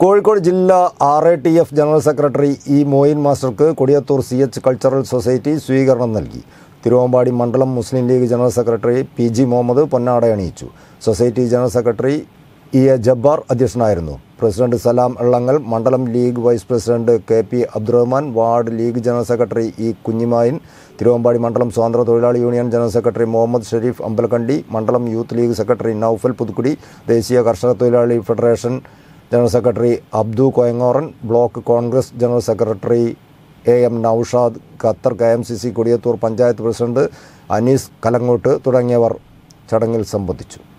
കോഴിക്കോട് ജില്ലാ R A T F general secretary E Moyin മാസ്റ്റർക്ക് Kodiyathur C H cultural society സ്വീകരണം നൽകി തിരുവമ്പാടി മണ്ഡലം Muslim League general secretary P G Muhammad പൊന്നാട അണിയിച്ചു society general secretary E A Jabbar അധ്യക്ഷനായിരുന്നു പ്രസിഡന്റ് സലാം എള്ളങ്ങൽ മണ്ഡലം league vice president K P Abdurahman ward league general secretary E Kunhimayin Thiruvambady മണ്ഡലം സ്വാതന്ത്ര്യ തൊഴിലാളി union general secretary Muhammad Sharif Ambalakandi മണ്ഡലം youth league secretary Naufal Puthukkudi ദേശീയ കർഷക തൊഴിലാളി federation general secretary Abdu Koyangoran block Congress general secretary A M Naushad Qatar K M C C Kodiyathur panchayat president Anees Kalangot തുടങ്ങിയവർ ചടങ്ങിൽ സംബന്ധിച്ചു